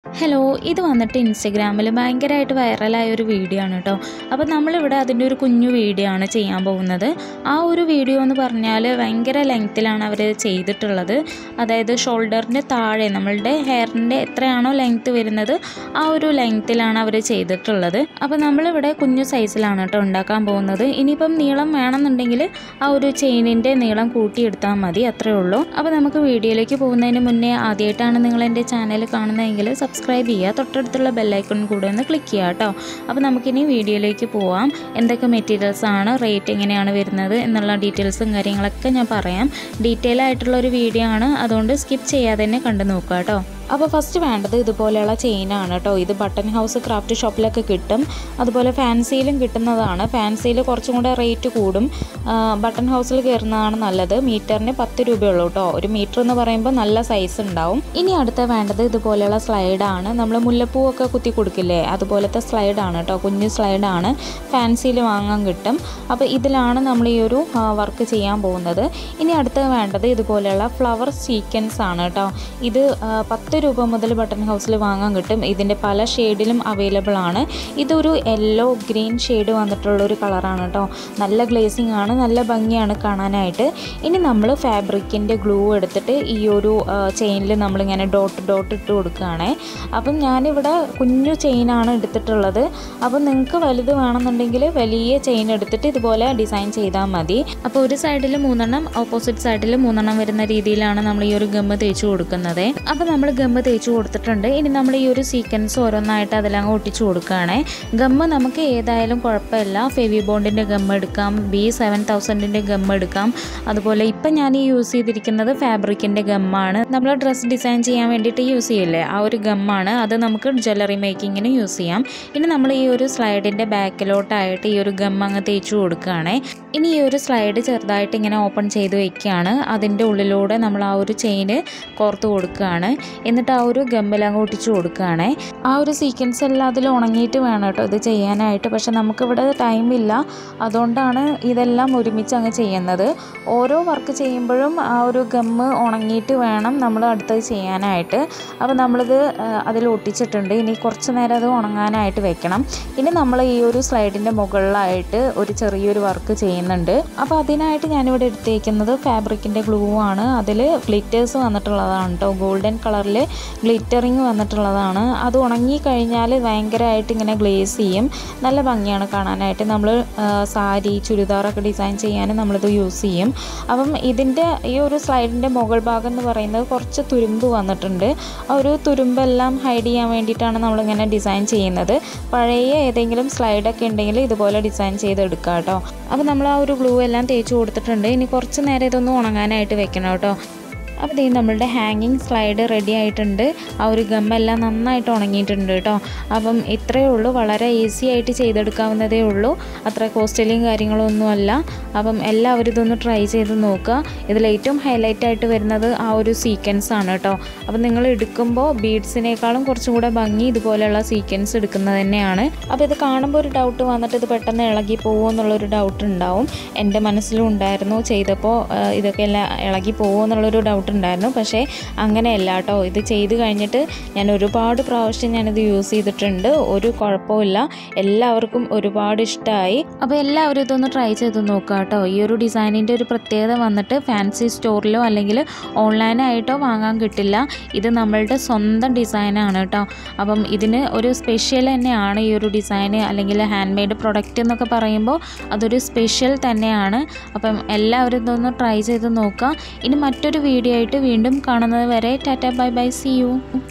hello ഇത് വന്നിട്ട് ഇൻസ്റ്റഗ്രാമിൽ ഭയങ്കരമായിട്ട് വൈറലായ ഒരു വീഡിയോ ആണ് കേട്ടോ അപ്പോൾ നമ്മളിവിടെ അതിൻ്റെ ഒരു കുഞ്ഞു വീഡിയോ ആണ് ചെയ്യാൻ പോകുന്നത് ആ ഒരു വീഡിയോ എന്ന് പറഞ്ഞാൽ ഭയങ്കര ലെങ്ത്തിലാണ് അവർ ചെയ്തിട്ടുള്ളത് അതായത് ഷോൾഡറിൻ്റെ താഴെ നമ്മളുടെ ഹെയറിൻ്റെ എത്രയാണോ ലെങ്ത്ത് വരുന്നത് ആ ഒരു ലെങ്ത്തിലാണ് അവർ ചെയ്തിട്ടുള്ളത് അപ്പോൾ നമ്മളിവിടെ കുഞ്ഞു സൈസിലാണ് കേട്ടോ ഉണ്ടാക്കാൻ പോകുന്നത് ഇനിയിപ്പം നീളം വേണമെന്നുണ്ടെങ്കിൽ ആ ഒരു ചെയിനിൻ്റെ നീളം കൂട്ടിയെടുത്താൽ മതി അത്രേ ഉള്ളൂ അപ്പോൾ നമുക്ക് വീഡിയോയിലേക്ക് പോകുന്നതിന് മുന്നേ ആദ്യമായിട്ടാണ് നിങ്ങൾ എൻ്റെ ചാനൽ കാണുന്നതെങ്കിൽ സബ്സ്ക്രൈബ് ചെയ്യുക തൊട്ടടുത്തുള്ള ബെല്ലൈക്കൺ കൂടെ ഒന്ന് ക്ലിക്ക് ചെയ്യുക കേട്ടോ അപ്പോൾ നമുക്കിനി വീഡിയോയിലേക്ക് പോവാം എന്തൊക്കെ മെറ്റീരിയൽസ് ആണ് റേറ്റ് എങ്ങനെയാണ് വരുന്നത് എന്നുള്ള ഡീറ്റെയിൽസും കാര്യങ്ങളൊക്കെ ഞാൻ പറയാം ഡീറ്റെയിൽ ആയിട്ടുള്ള ഒരു വീഡിയോ ആണ് അതുകൊണ്ട് സ്കിപ്പ് ചെയ്യാതെ തന്നെ കണ്ടു നോക്കുക കേട്ടോ അപ്പോൾ ഫസ്റ്റ് വേണ്ടത് ഇതുപോലെയുള്ള ചെയിനാണ് കേട്ടോ ഇത് ബട്ടൺ ഹൗസ് ക്രാഫ്റ്റ് ഷോപ്പിലൊക്കെ കിട്ടും അതുപോലെ ഫാൻസിയിലും കിട്ടുന്നതാണ് ഫാൻസിയിൽ കുറച്ചും കൂടെ റേറ്റ് കൂടും ആ, ബട്ടൺ ഹൗസിൽ കയറുന്നതാണ് നല്ലത് മീറ്ററിന് പത്ത് രൂപയുള്ളൂ കേട്ടോ ഒരു മീറ്റർ എന്ന് പറയുമ്പോൾ നല്ല സൈസ് ഉണ്ടാവും ഇനി അടുത്ത വേണ്ടത് ഇതുപോലെയുള്ള സ്ലൈഡാണ് നമ്മൾ മുല്ലപ്പൂവൊക്കെ കുത്തി കൊടുക്കില്ലേ അതുപോലത്തെ സ്ലൈഡാണ് കേട്ടോ കുഞ്ഞു സ്ലൈഡാണ് ഫാൻസിയിൽ വാങ്ങാൻ കിട്ടും അപ്പോൾ ഇതിലാണ് നമ്മൾ ഈ ഒരു വർക്ക് ചെയ്യാൻ പോകുന്നത് ഇനി അടുത്തത് വേണ്ടത് ഇതുപോലെയുള്ള ഫ്ലവർ സീക്വൻസ് ആണ് കേട്ടോ ഇത് ആ, പത്ത് രൂപ മുതൽ ബട്ടൺ ഹൗസിൽ വാങ്ങാൻ കിട്ടും ഇതിൻ്റെ പല ഷെയ്ഡിലും അവൈലബിൾ ആണ് ഇതൊരു യെല്ലോ ഗ്രീൻ ഷെയ്ഡ് വന്നിട്ടുള്ള ഒരു കളറാണ് കേട്ടോ നല്ല ഗ്ലേസിങ് ആണ് നല്ല ഭംഗിയാണ് കാണാനായിട്ട് ഇനി നമ്മൾ ഫാബ്രിക്കിൻ്റെ ഗ്ലൂ എടുത്തിട്ട് ഈ ഒരു ചെയിനിൽ നമ്മളിങ്ങനെ ഡോട്ട് ഡോട്ട് ഇട്ട് കൊടുക്കുകയാണേ അപ്പം ഞാനിവിടെ കുഞ്ഞു ചെയിനാണ് എടുത്തിട്ടുള്ളത് അപ്പം നിങ്ങൾക്ക് വലുത് വേണമെന്നുണ്ടെങ്കിൽ വലിയ ചെയിൻ എടുത്തിട്ട് ഇതുപോലെ ഡിസൈൻ ചെയ്താൽ മതി അപ്പോൾ ഒരു സൈഡിൽ മൂന്നെണ്ണം ഓപ്പോസിറ്റ് സൈഡിൽ മൂന്നെണ്ണം വരുന്ന രീതിയിലാണ് നമ്മൾ ഈ ഒരു ഗമ്മ് തേച്ച് കൊടുക്കുന്നത് അപ്പോൾ നമ്മൾ ഗമ്മ് തേച്ച് കൊടുത്തിട്ടുണ്ട് ഇനി നമ്മൾ ഈ ഒരു സീക്വൻസ് ഓരോന്നായിട്ട് അതിലങ്ങ് ഒട്ടിച്ച് കൊടുക്കുകയാണേ ഗമ്മ് നമുക്ക് ഏതായാലും കുഴപ്പമില്ല ഫെവി ബോണ്ടിൻ്റെ ഗമ്മ് എടുക്കാം ബി സെവൻ തൗസൻഡിൻ്റെ ഗമ്മ് എടുക്കാം അതുപോലെ ഇപ്പം ഞാൻ ഈ യൂസ് ചെയ്തിരിക്കുന്നത് ഫാബ്രിക്കിൻ്റെ ഗമ്മാണ് നമ്മൾ ഡ്രസ്സ് ഡിസൈൻ ചെയ്യാൻ വേണ്ടിയിട്ട് യൂസ് ചെയ്യില്ലേ ആ ഒരു ഗമ്മാണ് അത് നമുക്ക് ജ്വല്ലറി മേക്കിങ്ങിന് യൂസ് ചെയ്യാം ഇനി നമ്മൾ ഈ ഒരു സ്ലൈഡിൻ്റെ ബാക്കിലോട്ടായിട്ട് ഈ ഒരു ഗം അങ്ങ് തേച്ച് കൊടുക്കുകയാണേ ഇനി ഈ ഒരു സ്ലൈഡ് ചെറുതായിട്ട് ഇങ്ങനെ ഓപ്പൺ ചെയ്ത് വെക്കുകയാണ് അതിൻ്റെ ഉള്ളിലൂടെ നമ്മൾ ആ ഒരു ചെയിന് കോർത്ത് കൊടുക്കുകയാണ് എന്നിട്ട് ആ ഒരു ഗമ്മിൽ അങ്ങ് ഒട്ടിച്ച് കൊടുക്കുകയാണ് ആ ഒരു സീക്വൻസ് എല്ലാം അതിൽ ഉണങ്ങിയിട്ട് വേണം കേട്ടോ ഇത് ചെയ്യാനായിട്ട് പക്ഷെ നമുക്കിവിടെ ടൈമില്ല അതുകൊണ്ടാണ് ഇതെല്ലാം ഒരുമിച്ച് അങ്ങ് ചെയ്യുന്നത് ഓരോ വർക്ക് ചെയ്യുമ്പോഴും ആ ഒരു ഗമ്മ് ഉണങ്ങിയിട്ട് വേണം നമ്മൾ അടുത്തത് ചെയ്യാനായിട്ട് അപ്പോൾ നമ്മളിത് ആ, അതിൽ ഒട്ടിച്ചിട്ടുണ്ട് ഇനി കുറച്ച് നേരം അത് ഉണങ്ങാനായിട്ട് വെക്കണം ഇനി നമ്മൾ ഈ ഒരു സ്ലൈഡിൻ്റെ മുകളിലായിട്ട് ഒരു ചെറിയൊരു വർക്ക് ചെയ്യുന്നുണ്ട് അപ്പോൾ അതിനായിട്ട് ഞാനിവിടെ എടുത്തേക്കുന്നത് ഫാബ്രിക്കിൻ്റെ ഗ്ലൂ ആണ് അതിൽ ഗ്ലിറ്റേഴ്സ് വന്നിട്ടുള്ളതാണ് കേട്ടോ ഗോൾഡൻ കളറിൽ ഗ്ലിറ്ററിങ് വന്നിട്ടുള്ളതാണ് അത് ഉണങ്ങി കഴിഞ്ഞാൽ ഭയങ്കരമായിട്ട് ഇങ്ങനെ ഗ്ലേസ് ചെയ്യും നല്ല ഭംഗിയാണ് കാണാനായിട്ട് നമ്മൾ സാരി ചുരിദാറൊക്കെ ഡിസൈൻ ചെയ്യാൻ നമ്മളിത് യൂസ് ചെയ്യും അപ്പം ഇതിൻ്റെ ഈ ഒരു സ്ലൈഡിൻ്റെ മുകൾ ഭാഗം എന്ന് പറയുന്നത് കുറച്ച് തുരുമ്പ് വന്നിട്ടുണ്ട് ആ ഒരു തുരുമ്പെല്ലാം ഹൈഡ് ചെയ്യാൻ വേണ്ടിയിട്ടാണ് നമ്മളിങ്ങനെ ഡിസൈൻ ചെയ്യുന്നത് പഴയ ഏതെങ്കിലും സ്ലൈഡൊക്കെ ഉണ്ടെങ്കിൽ ഇതുപോലെ ഡിസൈൻ ചെയ്തെടുക്കാം കേട്ടോ അപ്പോൾ നമ്മൾ ആ ഒരു ഗ്ലൂ എല്ലാം തേച്ച് കൊടുത്തിട്ടുണ്ട് ഇനി കുറച്ച് നേരം ഇതൊന്ന് ഉണങ്ങാനായിട്ട് വെക്കണം കേട്ടോ അപ്പോൾ ദേ നമ്മളുടെ ഹാങ്ങിങ് സ്ലൈഡ് റെഡി ആയിട്ടുണ്ട് ആ ഒരു ഗമ്മെല്ലാം നന്നായിട്ട് ഉണങ്ങിയിട്ടുണ്ട് കേട്ടോ അപ്പം ഇത്രയേ ഉള്ളൂ വളരെ ഈസി ആയിട്ട് ചെയ്തെടുക്കാവുന്നതേ ഉള്ളൂ അത്ര കോസ്റ്റലിയും കാര്യങ്ങളൊന്നുമല്ല അപ്പം എല്ലാവരും ഇതൊന്ന് ട്രൈ ചെയ്ത് നോക്കുക ഇതിൽ ഏറ്റവും ഹൈലൈറ്റ് ആയിട്ട് വരുന്നത് ആ ഒരു സീക്വൻസ് ആണ് കേട്ടോ അപ്പം നിങ്ങൾ എടുക്കുമ്പോൾ ബീഡ്സിനേക്കാളും കുറച്ചും കൂടെ ഭംഗി ഇതുപോലെയുള്ള സീക്വൻസ് എടുക്കുന്നത് തന്നെയാണ് അപ്പോൾ ഇത് കാണുമ്പോൾ ഒരു ഡൗട്ട് വന്നിട്ട് ഇത് പെട്ടെന്ന് ഇളകി പോകുമോ എന്നുള്ളൊരു ഡൗട്ട് ഉണ്ടാവും എൻ്റെ മനസ്സിലും ഉണ്ടായിരുന്നു ചെയ്തപ്പോൾ ആ, ഇതൊക്കെ എല്ലാം ഇളകി പോകുമോ എന്നുള്ളൊരു ഡൗട്ട് ഉണ്ടായിരുന്നു പക്ഷേ അങ്ങനെയല്ല കേട്ടോ ഇത് ചെയ്ത് കഴിഞ്ഞിട്ട് ഞാൻ ഒരുപാട് പ്രാവശ്യം ഞാനിത് യൂസ് ചെയ്തിട്ടുണ്ട് ഒരു കുഴപ്പമില്ല എല്ലാവർക്കും ഒരുപാട് ഇഷ്ടമായി അപ്പോൾ എല്ലാവരും ഇതൊന്ന് ട്രൈ ചെയ്ത് നോക്കുക കേട്ടോ ഈ ഒരു ഡിസൈനിൻ്റെ ഒരു പ്രത്യേകത വന്നിട്ട് ഫാൻസി സ്റ്റോറിലോ അല്ലെങ്കിൽ ഓൺലൈനായിട്ടോ വാങ്ങാൻ കിട്ടില്ല ഇത് നമ്മളുടെ സ്വന്തം ഡിസൈനാണ് കേട്ടോ അപ്പം ഇതിന് ഒരു സ്പെഷ്യൽ തന്നെയാണ് ഈ ഒരു ഡിസൈൻ അല്ലെങ്കിൽ ഹാൻഡ് മെയ്ഡ് പ്രൊഡക്റ്റ് എന്നൊക്കെ പറയുമ്പോൾ അതൊരു സ്പെഷ്യൽ തന്നെയാണ് അപ്പം എല്ലാവരും ഇതൊന്ന് ട്രൈ ചെയ്ത് നോക്കുക ഇനി മറ്റൊരു വീഡിയോ ആയിട്ട് വീണ്ടും കാണുന്നത് വരെ tata bye bye see U